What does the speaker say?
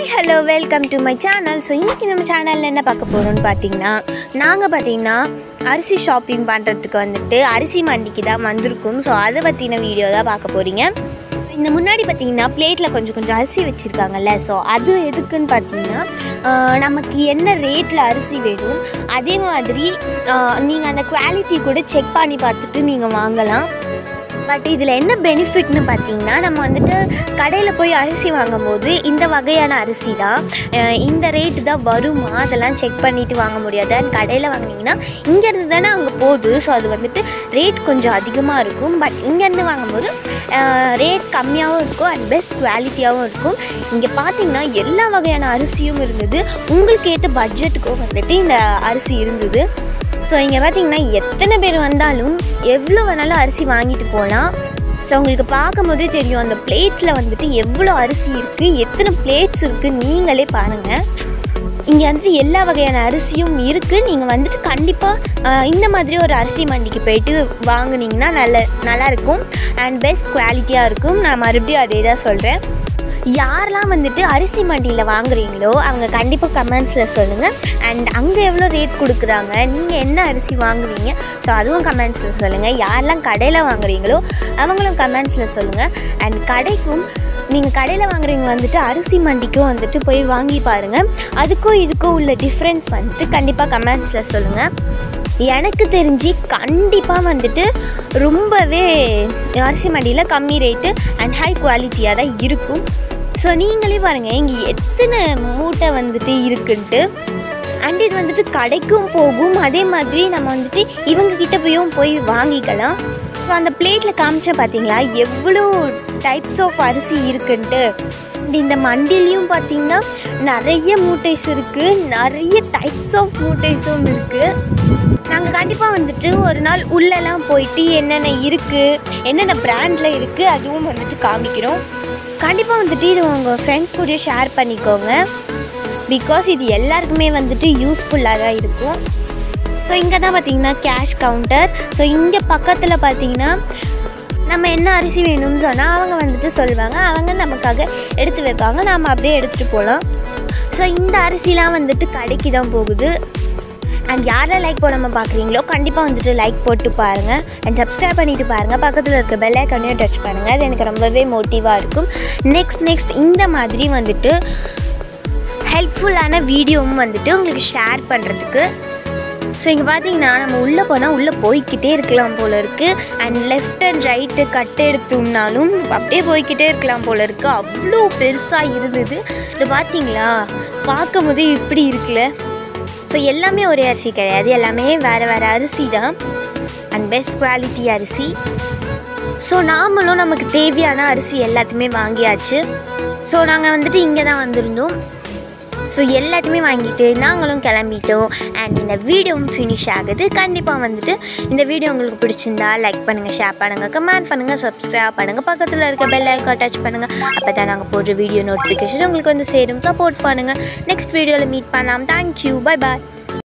hi hello welcome to my channel so இன்றைக்கி நம்ம சேனலில் என்ன பார்க்க போகிறோம்னு பார்த்தீங்கன்னா நாங்கள் பார்த்தீங்கன்னா அரிசி ஷாப்பிங் பண்ணுறதுக்கு வந்துட்டு அரிசி மண்டிக்கு தான் வந்திருக்கோம் ஸோ அதை பற்றின வீடியோ தான் பார்க்க போகிறீங்க இந்த முன்னாடி பார்த்தீங்கன்னா பிளேட்டில் கொஞ்சம் கொஞ்சம் அரிசி வச்சுருக்காங்கல்ல ஸோ அது எதுக்குன்னு பார்த்தீங்கன்னா ஆஹ், நமக்கு என்ன ரேட்டில் அரிசி வேணும் அதே மாதிரி நீங்கள் அந்த குவாலிட்டி கூட செக் பண்ணி பார்த்துட்டு நீங்கள் வாங்கலாம் பட் இதில் என்ன பெனிஃபிட்னு பார்த்தீங்கன்னா நம்ம வந்துட்டு கடையில் போய் அரிசி வாங்கும்போது இந்த வகையான அரிசி தான் அஹ் இந்த ரேட்டு தான் வருமா அதெல்லாம் செக் பண்ணிட்டு வாங்க முடியாது அண்ட் கடையில் வாங்குனீங்கன்னா இங்கேருந்து தானே அங்கே போகுது ஸோ அது வந்துட்டு ரேட் கொஞ்சம் அதிகமாக இருக்கும் பட் இங்கேருந்து வாங்கும்போது ரேட் கம்மியாகவும் இருக்கும் அண்ட் பெஸ்ட் குவாலிட்டியாகவும் இருக்கும் இங்கே பார்த்தீங்கன்னா எல்லா வகையான அரிசியும் இருந்தது உங்களுக்கு ஏற்ற பட்ஜெட்டுக்கும் வந்துட்டு இந்த அரிசி இருந்தது ஸோ இங்கே பார்த்தீங்கன்னா எத்தனை பேர் வந்தாலும் எவ்வளோ வேணாலும் அரிசி வாங்கிட்டு போகலாம் ஸோ உங்களுக்கு பார்க்கும்போதே தெரியும் அந்த பிளேட்ஸில் வந்துட்டு எவ்வளோ அரிசி இருக்குது எத்தனை பிளேட்ஸ் இருக்குது நீங்களே பாருங்கள் இங்கே வந்துட்டு எல்லா வகையான அரிசியும் இருக்குது நீங்கள் வந்துட்டு கண்டிப்பாக இந்த மாதிரி ஒரு அரிசி மண்டிக்கு போயிட்டு வாங்குனீங்கன்னா நல்ல நல்லாயிருக்கும் அண்ட் பெஸ்ட் குவாலிட்டியாக இருக்கும் நான் மறுபடியும் அதே தான் சொல்கிறேன் யாரெல்லாம் வந்துட்டு அரிசி மண்டியில் வாங்குறீங்களோ அவங்க கண்டிப்பாக கமெண்ட்ஸில் சொல்லுங்கள் அண்ட் அங்கே எவ்வளோ ரேட் கொடுக்குறாங்க நீங்கள் என்ன அரிசி வாங்குவீங்க ஸோ அதுவும் கமெண்ட்ஸில் சொல்லுங்கள் யாரெல்லாம் கடையில் வாங்குறீங்களோ அவங்களும் கமெண்ட்ஸில் சொல்லுங்கள் அண்ட் கடைக்கும் நீங்கள் கடையில் வாங்குறீங்க வந்துட்டு அரிசி மண்டிக்கும் வந்துட்டு போய் வாங்கி பாருங்கள் அதுக்கும் இதுக்கும் உள்ள டிஃப்ரென்ஸ் வந்துட்டு கண்டிப்பாக கமெண்ட்ஸில் சொல்லுங்கள் எனக்கு தெரிஞ்சு கண்டிப்பாக வந்துட்டு ரொம்பவே அரிசி மண்டியில் கம்மி ரேட்டு அண்ட் ஹை குவாலிட்டியாக தான் இருக்கும் ஸோ நீங்களே பாருங்கள் இங்கே எத்தனை மூட்டை வந்துட்டு இருக்குன்ட்டு அண்ட் இது வந்துட்டு கடைக்கும் போகும் அதே மாதிரி நம்ம வந்துட்டு இவங்க கிட்ட போயும் போய் வாங்கிக்கலாம் ஸோ அந்த பிளேட்டில் காமிச்ச பார்த்தீங்களா எவ்வளோ டைப்ஸ் ஆஃப் அரிசி இருக்குன்ட்டு And இந்த மண்டிலையும் பார்த்தீங்கன்னா நிறைய மூட்டைஸ் இருக்குது நிறைய டைப்ஸ் ஆஃப் மூட்டைஸும் இருக்குது நாங்கள் கண்டிப்பாக வந்துட்டு ஒரு நாள் உள்ளெல்லாம் போயிட்டு என்னென்ன இருக்குது என்னென்ன பிராண்டில் இருக்குது அதுவும் வந்துட்டு காமிக்கிறோம் கண்டிப்பாக வந்துட்டு இது உங்கள் ஃப்ரெண்ட்ஸ் கூட ஷேர் பண்ணிக்கோங்க பிகாஸ் இது எல்லாருக்குமே வந்துட்டு யூஸ்ஃபுல்லாக தான் இருக்கும் ஸோ இங்கே தான் பார்த்தீங்கன்னா கேஷ் கவுண்டர் ஸோ இங்கே பக்கத்தில் பார்த்தீங்கன்னா நம்ம என்ன அரிசி வேணும்னு சொன்னால் அவங்க வந்துட்டு சொல்லுவாங்க அவங்க நமக்காக எடுத்து வைப்பாங்க நாம் அப்படியே எடுத்துகிட்டு போகலாம் ஸோ இந்த அரிசிலாம் வந்துட்டு கடைக்கு தான் போகுது அண்ட் யாரெல்லாம் லைக் போடாமல் பார்க்குறீங்களோ கண்டிப்பாக வந்துட்டு லைக் போட்டு பாருங்கள் அண்ட் சப்ஸ்கிரைப் பண்ணிட்டு பாருங்கள் பக்கத்தில் இருக்க பெல் ஐக்கனையும் டச் பண்ணுங்கள் அது எனக்கு ரொம்பவே மோட்டிவாக இருக்கும் நெக்ஸ்ட் நெக்ஸ்ட் இந்த மாதிரி வந்துட்டு ஹெல்ப்ஃபுல்லான வீடியோவும் வந்துட்டு உங்களுக்கு ஷேர் பண்ணுறதுக்கு ஸோ இங்கே பார்த்தீங்கன்னா நம்ம உள்ளே போனால் உள்ளே போய்க்கிட்டே இருக்கலாம் போல இருக்குது and left and right cut எடுத்தோம்னாலும் அப்படியே போய்க்கிட்டே இருக்கலாம் போல இருக்குது அவ்வளோ பெருசாக இருந்தது இது பார்த்தீங்களா பார்க்கும்போது இப்படி இருக்குல்ல ஸோ எல்லாமே ஒரே அரிசி கிடையாது எல்லாமே வேறு வேறு அரிசி தான் அண்ட் பெஸ்ட் குவாலிட்டி அரிசி ஸோ நாமளும் நமக்கு தேவையான அரிசி எல்லாத்தையுமே வாங்கியாச்சு ஸோ நாங்கள் வந்துட்டு இங்கே தான் வந்திருந்தோம் ஸோ எல்லாத்தையுமே வாங்கிட்டு நாங்களும் கிளம்பிட்டோம் அண்ட் இந்த வீடியோவும் ஃபினிஷ் ஆகுது கண்டிப்பாக வந்துட்டு இந்த வீடியோ உங்களுக்கு பிடிச்சிருந்தா லைக் பண்ணுங்கள் ஷேர் பண்ணுங்கள் கமெண்ட் பண்ணுங்கள் சப்ஸ்கிரைப் பண்ணுங்கள் பக்கத்தில் இருக்க பெல் ஐக்கான் டச் பண்ணுங்கள் அப்போ தான் நாங்கள் போடுற வீடியோ நோட்டிஃபிகேஷன் உங்களுக்கு வந்து சேரும் சப்போர்ட் பண்ணுங்கள் நெக்ஸ்ட் வீடியோவில் மீட் பண்ணலாம் தேங்க்யூ பை பாய்